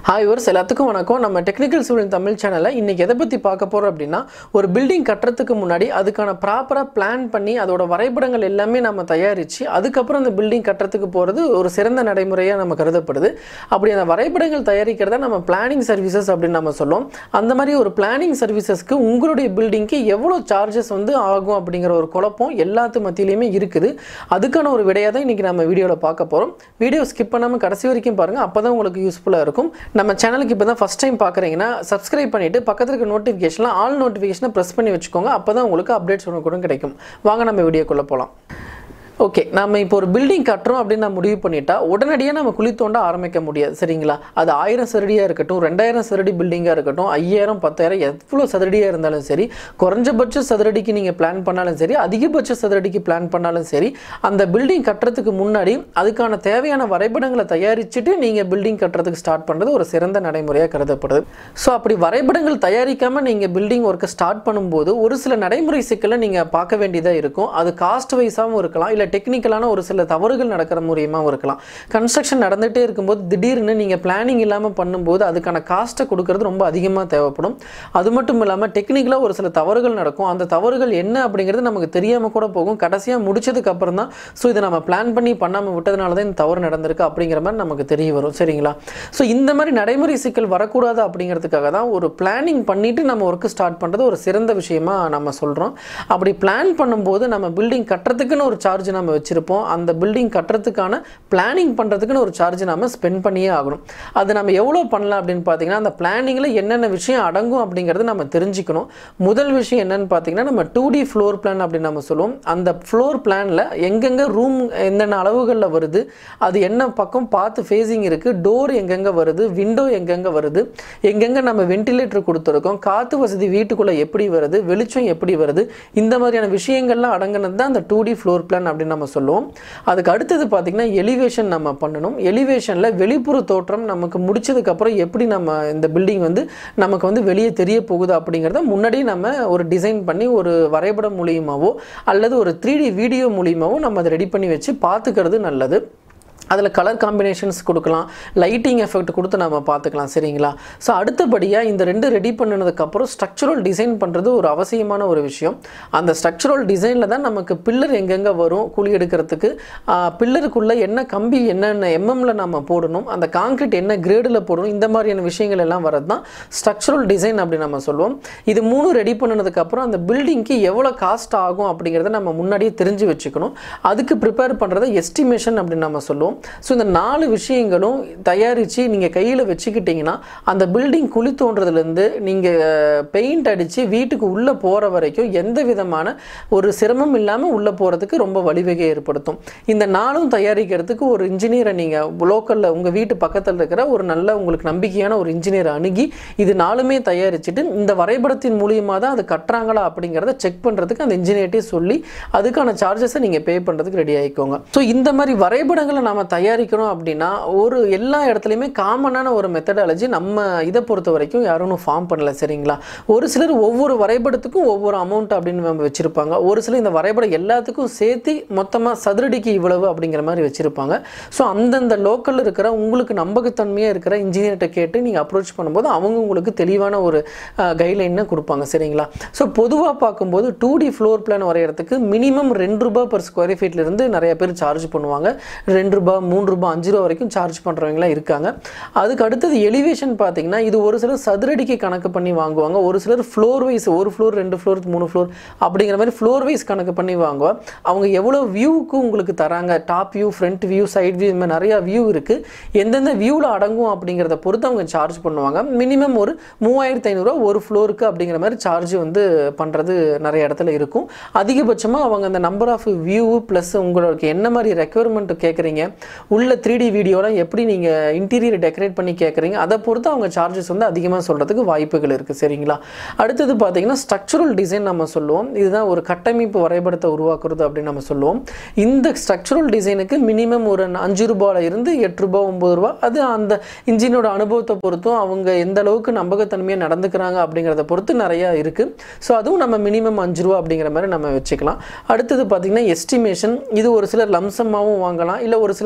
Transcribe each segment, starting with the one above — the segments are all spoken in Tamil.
ஹாய் வர்ஸ் எல்லாத்துக்கும் வணக்கம் நம்ம டெக்னிக்கல் சிவில் தமிழ் சேனலில் இன்றைக்கி எதை பற்றி பார்க்க போகிறோம் அப்படின்னா ஒரு பில்டிங் கட்டுறதுக்கு முன்னாடி அதுக்கான ப்ராப்பராக பிளான் பண்ணி அதோட வரைபடங்கள் எல்லாமே நம்ம தயாரித்து அதுக்கப்புறம் அந்த பில்டிங் கட்டுறதுக்கு போகிறது ஒரு சிறந்த நடைமுறையாக நம்ம கருதப்படுது அப்படி அந்த வரைபடங்கள் தயாரிக்கிறத நம்ம பிளானிங் சர்வீசஸ் அப்படின்னு நம்ம சொல்லுவோம் அந்த மாதிரி ஒரு பிளானிங் சர்வீசஸ்க்கு உங்களுடைய பில்டிங்க்கு எவ்வளோ சார்ஜஸ் வந்து ஆகும் அப்படிங்கிற ஒரு குழப்பம் எல்லாத்து மத்தியிலையுமே இருக்குது அதுக்கான ஒரு விடையாக தான் இன்றைக்கி நம்ம வீடியோவில் பார்க்க போகிறோம் வீடியோ ஸ்கிப் பண்ணாமல் கடைசி வரைக்கும் பாருங்கள் அப்போ தான் உங்களுக்கு யூஸ்ஃபுல்லாக இருக்கும் நம்ம சேனலுக்கு இப்போ தான் ஃபஸ்ட் டைம் பார்க்குறீங்கன்னா சப்ஸ்கிரைப் பண்ணிவிட்டு பக்கத்தில் இருக்க நோட்டிஃபிகேஷனில் ஆல் நோட்டிஃபிகேஷனை ப்ரெஸ் பண்ணி வச்சுக்கோங்க அப்போ தான் உங்களுக்கு அப்டேட்ஸ் உடனே கூட கிடைக்கும் வாங்க நம்ம வீடியோக்குள்ளே போகலாம் ஓகே நம்ம இப்போ ஒரு பில்டிங் கட்டுறோம் அப்படின்னு நான் முடிவு பண்ணிட்டா உடனடியாக நம்ம குழி தோண்ட ஆரம்பிக்க முடியாது சரிங்களா அது ஆயிரம் சதுரடியாக இருக்கட்டும் ரெண்டாயிரம் சதுரடி பில்டிங்காக இருக்கட்டும் ஐயாயிரம் பத்தாயிரம் எவ்வளோ சதுரடியாக இருந்தாலும் சரி குறைஞ்சபட்ச சதுரடிக்கு நீங்கள் பிளான் பண்ணாலும் சரி அதிகபட்ச சதுரடிக்கு பிளான் பண்ணாலும் சரி அந்த பில்டிங் கட்டுறதுக்கு முன்னாடி அதுக்கான தேவையான வரைபடங்களை தயாரிச்சுட்டு நீங்கள் பில்டிங் கட்டுறதுக்கு ஸ்டார்ட் பண்ணுறது ஒரு சிறந்த நடைமுறையாக கருதப்படுது ஸோ அப்படி வரைபடங்கள் தயாரிக்காமல் நீங்கள் பில்டிங் ஒர்க்கை ஸ்டார்ட் பண்ணும்போது ஒரு சில நடைமுறை சிக்கலை நீங்கள் பார்க்க வேண்டியதாக இருக்கும் அது காஸ்ட் வைஸாகவும் இருக்கலாம் இல்லை டெக்னிக்கலான ஒரு சில தவறுகள் நடக்கிற மூலியமாகவும் இருக்கலாம் கன்ஸ்ட்ரக்ஷன் நடந்துகிட்டே இருக்கும்போது திடீர்னு நீங்கள் பிளானிங் இல்லாமல் பண்ணும்போது அதுக்கான காஸ்ட்டை கொடுக்கறது ரொம்ப அதிகமாக தேவைப்படும் அது மட்டும் இல்லாமல் டெக்னிக்கலாக ஒரு சில தவறுகள் நடக்கும் அந்த தவறுகள் என்ன அப்படிங்கிறது நமக்கு தெரியாமல் கூட போகும் கடைசியாக முடிச்சதுக்கு அப்புறம் தான் ஸோ இதை நம்ம பிளான் பண்ணி பண்ணாமல் விட்டதுனால தான் இந்த தவறு நடந்திருக்கு அப்படிங்கிற மாதிரி நமக்கு தெரிய வரும் சரிங்களா ஸோ இந்த மாதிரி நடைமுறை சிக்கல் வரக்கூடாது அப்படிங்கிறதுக்காக தான் ஒரு பிளானிங் பண்ணிவிட்டு நம்ம ஒர்க்கு ஸ்டார்ட் பண்ணுறது ஒரு சிறந்த விஷயமா நம்ம சொல்கிறோம் அப்படி பிளான் பண்ணும்போது நம்ம பில்டிங் கட்டுறதுக்குன்னு ஒரு சார்ஜ் நம்ம வச்சுருப்போம் அந்த பில்டிங் கட்டுறதுக்கான பிளானிங் பண்ணுறதுக்குன்னு ஒரு சார்ஜ் நம்ம ஸ்பெண்ட் பண்ணியே ஆகணும் அது நம்ம எவ்வளோ பண்ணலாம் அப்படின்னு பார்த்தீங்கன்னா அந்த பிளானிங்கில் என்னென்ன விஷயம் அடங்கும் அப்படிங்கிறது நம்ம தெரிஞ்சுக்கணும் முதல் விஷயம் என்னன்னு பார்த்தீங்கன்னா நம்ம டூ டி ஃப்ளோர் பிளான் அப்படின்னு நம்ம சொல்லுவோம் அந்த ஃப்ளோர் பிளானில் எங்கெங்கே ரூம் என்னென்ன அளவுகளில் வருது அது என்ன பக்கம் பார்த்து ஃபேஸிங் இருக்குது டோர் எங்கெங்கே வருது விண்டோ எங்கெங்கே வருது எங்கெங்கே நம்ம வென்டிலேட்டர் கொடுத்துருக்கோம் காற்று வசதி வீட்டுக்குள்ளே எப்படி வருது வெளிச்சம் எப்படி வருது இந்த மாதிரியான விஷயங்கள்லாம் அடங்கினது தான் அந்த டூ டி ஃப்ளோர் பிளான் அப்படின்னு நம்ம சொல்லுவோம் அதுக்கு அடுத்தது பார்த்திங்கன்னா எலிவேஷன் நம்ம பண்ணணும் எலிவேஷனில் வெளிப்புற தோற்றம் நமக்கு முடிச்சதுக்கப்புறம் எப்படி நம்ம இந்த பில்டிங் வந்து நமக்கு வந்து வெளியே தெரிய போகுது அப்படிங்கிறத முன்னாடியே நம்ம ஒரு டிசைன் பண்ணி ஒரு வரைபடம் மூலியமாகவோ அல்லது ஒரு த்ரீ டி வீடியோ மூலியமாகவோ நம்ம அதை ரெடி பண்ணி வச்சு பார்த்துக்கிறது நல்லது அதில் கலர் காம்பினேஷன்ஸ் கொடுக்கலாம் லைட்டிங் எஃபெக்ட் கொடுத்து நம்ம பார்த்துக்கலாம் சரிங்களா ஸோ அடுத்தபடியாக இந்த ரெண்டு ரெடி பண்ணினதுக்கப்புறம் ஸ்ட்ரக்சரல் டிசைன் பண்ணுறது ஒரு அவசியமான ஒரு விஷயம் அந்த ஸ்ட்ரக்சரல் டிசைனில் தான் நமக்கு பில்லர் எங்கெங்கே வரும் குழி எடுக்கிறதுக்கு பில்லருக்குள்ளே என்ன கம்பி என்னென்ன எம்எம்மில் நம்ம போடணும் அந்த காங்கிரீட் என்ன கிரேடில் போடணும் இந்த மாதிரியான விஷயங்கள் எல்லாம் வரது தான் ஸ்ட்ரக்சரல் டிசைன் அப்படி நம்ம சொல்லுவோம் இது மூணு ரெடி பண்ணினதுக்கப்புறம் அந்த பில்டிங்க்கு எவ்வளோ காஸ்ட் ஆகும் அப்படிங்கிறத நம்ம முன்னாடியே தெரிஞ்சு வச்சுக்கணும் அதுக்கு ப்ரிப்பேர் பண்ணுறத எஸ்டிமேஷன் அப்படின்னு நம்ம சொல்லுவோம் ஸோ இந்த நாலு விஷயங்களும் தயாரித்து நீங்கள் கையில் வச்சுக்கிட்டிங்கன்னா அந்த பில்டிங் குழி தோன்றதுலேருந்து நீங்கள் பெயிண்ட் அடித்து வீட்டுக்கு உள்ளே போகிற வரைக்கும் எந்த விதமான ஒரு சிரமம் இல்லாமல் உள்ளே போகிறதுக்கு ரொம்ப வழிவகை ஏற்படுத்தும் இந்த நாளும் தயாரிக்கிறதுக்கு ஒரு இன்ஜினியரை நீங்கள் லோக்கலில் உங்கள் வீட்டு பக்கத்தில் இருக்கிற ஒரு நல்ல உங்களுக்கு நம்பிக்கையான ஒரு இன்ஜினியரை அணுகி இது நாலுமே தயாரிச்சுட்டு இந்த வரைபடத்தின் மூலியமாக தான் அது கட்டுறாங்களா அப்படிங்கிறத செக் பண்ணுறதுக்கு அந்த இன்ஜினியர்ட்டே சொல்லி அதுக்கான சார்ஜஸை நீங்கள் பே பண்ணுறதுக்கு ரெடி ஆகிக்கோங்க ஸோ இந்த மாதிரி வரைபடங்களை நாம் தயாரிக்கணும் அப்படின்னா ஒரு எல்லா இடத்துலையுமே காமனான ஒரு மெத்தடாலஜி நம்ம இதை பொறுத்த வரைக்கும் யாரும் ஃபார்ம் பண்ணல சரிங்களா ஒரு சிலர் ஒவ்வொரு வரைபடத்துக்கும் ஒவ்வொரு அமௌண்ட் அப்படின்னு நம்ம வச்சுருப்பாங்க ஒரு சிலர் இந்த வரைபடம் எல்லாத்துக்கும் சேர்த்து மொத்தமாக சதுரடிக்கு இவ்வளவு அப்படிங்கிற மாதிரி வச்சுருப்பாங்க ஸோ அந்தந்த லோக்கலில் இருக்கிற உங்களுக்கு நம்பகத்தன்மையாக இருக்கிற இன்ஜினியர்கிட்ட கேட்டு நீங்கள் அப்ரோச் பண்ணும்போது அவங்க உங்களுக்கு தெளிவான ஒரு கைட்லைனை கொடுப்பாங்க சரிங்களா ஸோ பொதுவாக பார்க்கும்போது டூ டி ஃப்ளோர் பிளான் வரைகிறதுக்கு மினிமம் ரெண்டு ரூபாய் பர் ஸ்கொயர் ஃபீட்லேருந்து நிறைய பேர் சார்ஜ் பண்ணுவாங்க ரெண்டு ரூபாய் மூணு ரூபாய் அஞ்சு ரூபா வரைக்கும் சார்ஜ் பண்ணுறவங்களாம் இருக்காங்க அதுக்கு அடுத்தது எலிவேஷன் பார்த்தீங்கன்னா இது ஒரு சிலர் சதுரடிக்கு கணக்கு பண்ணி வாங்குவாங்க ஒரு சிலர் ஃப்ளோர் வைஸ் ஒரு ஃப்ளோர் ரெண்டு ஃப்ளோர் மூணு ஃப்ளோர் அப்படிங்கிற மாதிரி ஃப்ளோர் வைஸ் கணக்கு பண்ணி வாங்குவோம் அவங்க எவ்வளோ வியூவுக்கு உங்களுக்கு தராங்க top view front view side view இந்த மாதிரி நிறையா வியூ இருக்குது எந்தெந்த வியூவில் அடங்கும் அப்படிங்கிறத பொறுத்து அவங்க சார்ஜ் பண்ணுவாங்க மினிமம் ஒரு மூவாயிரத்து ஐநூறுரூவா ஒரு ஃப்ளோருக்கு அப்படிங்கிற மாதிரி சார்ஜ் வந்து பண்ணுறது நிறைய இடத்துல இருக்கும் அதிகபட்சமாக அவங்க அந்த நம்பர் ஆஃப் வியூ ப்ளஸ் உங்களுக்கு என்ன மாதிரி ரெக்குவயர்மெண்ட் கேட்குறீங்க உள்ள த்ரீ டி வீடியோலாம் எப்படி நீங்கள் இன்டீரியர் டெக்கரேட் பண்ணி கேட்குறீங்க அதை பொறுத்து அவங்க சார்ஜஸ் வந்து அதிகமாக சொல்கிறதுக்கு வாய்ப்புகள் இருக்குது சரிங்களா அடுத்தது பார்த்தீங்கன்னா ஸ்ட்ரக்சரல் டிசைன் நம்ம சொல்லுவோம் இதுதான் ஒரு கட்டமைப்பு வரைபடத்தை உருவாக்குறது அப்படின்னு நம்ம சொல்லுவோம் இந்த ஸ்ட்ரக்சரல் டிசைனுக்கு மினிமம் ஒரு அஞ்சு ரூபாயில் இருந்து எட்டு ரூபாய் ஒம்பது ரூபா அது அந்த இன்ஜினோட அனுபவத்தை பொறுத்தும் அவங்க எந்த அளவுக்கு நம்பகத்தன்மையாக நடந்துக்கிறாங்க அப்படிங்கிறத பொறுத்து நிறையா இருக்குது ஸோ அதுவும் நம்ம மினிமம் அஞ்சு ரூபா அப்படிங்கிற மாதிரி நம்ம வச்சுக்கலாம் அடுத்தது பார்த்திங்கன்னா எஸ்டிமேஷன் இது ஒரு சிலர் லம்சமாகவும் வாங்கலாம் இல்லை ஒரு சிலர்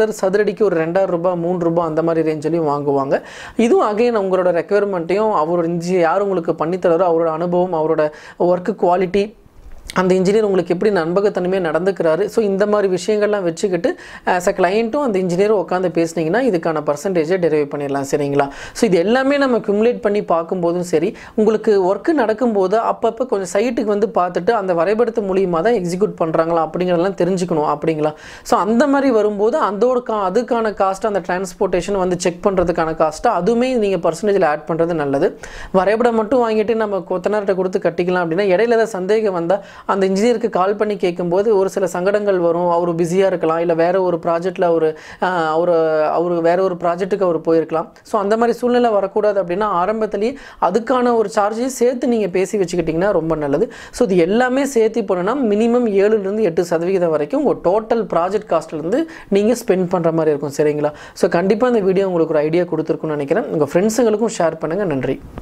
சிலர் சதுரடிக்கு ஒரு ரெண்டாயிரம் ரூபாய் மூணு ரூபாய் அந்த மாதிரி ரேஞ்சிலையும் வாங்குவாங்க இதுவும் அகைன் உங்களோட ரெக்குயர்மெண்ட்டையும் அவரோட இன்ஜி யார் உங்களுக்கு பண்ணித்தராரோ அவரோட அனுபவம் அவரோட ஒர்க்கு குவாலிட்டி அந்த இன்ஜினியர் உங்களுக்கு எப்படி நண்பகத்தன்மையாக நடந்துக்கிறாரு ஸோ இந்த மாதிரி விஷயங்கள்லாம் வச்சுக்கிட்டு ஆஸ் அ கிளையண்ட்டும் அந்த இன்ஜினியரும் உட்காந்து பேசுனீங்கன்னா இதுக்கான பர்சன்டேஜை டெரைவ் பண்ணிடலாம் சரிங்களா ஸோ இது எல்லாமே நம்ம குமுலேட் பண்ணி பார்க்கும்போதும் சரி உங்களுக்கு ஒர்க்கு நடக்கும்போது அப்பப்போ கொஞ்சம் சைட்டுக்கு வந்து பார்த்துட்டு அந்த வரைபடத்து மூலியமாக தான் எக்ஸிக்யூட் பண்ணுறாங்களா அப்படிங்கிறதெல்லாம் தெரிஞ்சுக்கணும் அப்படிங்களா ஸோ அந்த மாதிரி வரும்போது அதோட கா அதுக்கான காஸ்ட் அந்த டிரான்ஸ்போர்ட்டேஷன் வந்து செக் பண்ணுறதுக்கான காஸ்ட்டு அதுவுமே நீங்கள் பர்சன்டேஜில் ஆட் பண்ணுறது நல்லது வரைபடம் மட்டும் வாங்கிட்டு நம்ம கொத்தனார்கிட்ட கொடுத்து கட்டிக்கலாம் அப்படின்னா இடையில ஏதாவது சந்தேகம் வந்தால் அந்த இன்ஜினியருக்கு கால் பண்ணி கேட்கும்போது ஒரு சில சங்கடங்கள் வரும் அவர் பிஸியாக இருக்கலாம் இல்லை வேற ஒரு ப்ராஜெக்டில் அவர் அவர் அவர் வேற ஒரு ப்ராஜெக்ட்டுக்கு அவர் போயிருக்கலாம் ஸோ அந்த மாதிரி சூழ்நிலை வரக்கூடாது அப்படின்னா ஆரம்பத்திலேயே அதுக்கான ஒரு சார்ஜையும் சேர்த்து நீங்கள் பேசி வச்சுக்கிட்டிங்கன்னா ரொம்ப நல்லது ஸோ இது எல்லாமே சேர்த்து போனோன்னா மினிமம் ஏழுலேருந்து எட்டு சதவிகிதம் வரைக்கும் உங்கள் டோட்டல் ப்ராஜெக்ட் காஸ்ட்லேருந்து நீங்கள் ஸ்பெண்ட் பண்ணுற மாதிரி இருக்கும் சரிங்களா ஸோ கண்டிப்பாக இந்த வீடியோ உங்களுக்கு ஒரு ஐடியா கொடுத்துருக்குன்னு நினைக்கிறேன் உங்கள் ஃப்ரெண்ட்ஸுங்களுக்கும் ஷேர் பண்ணுங்கள் நன்றி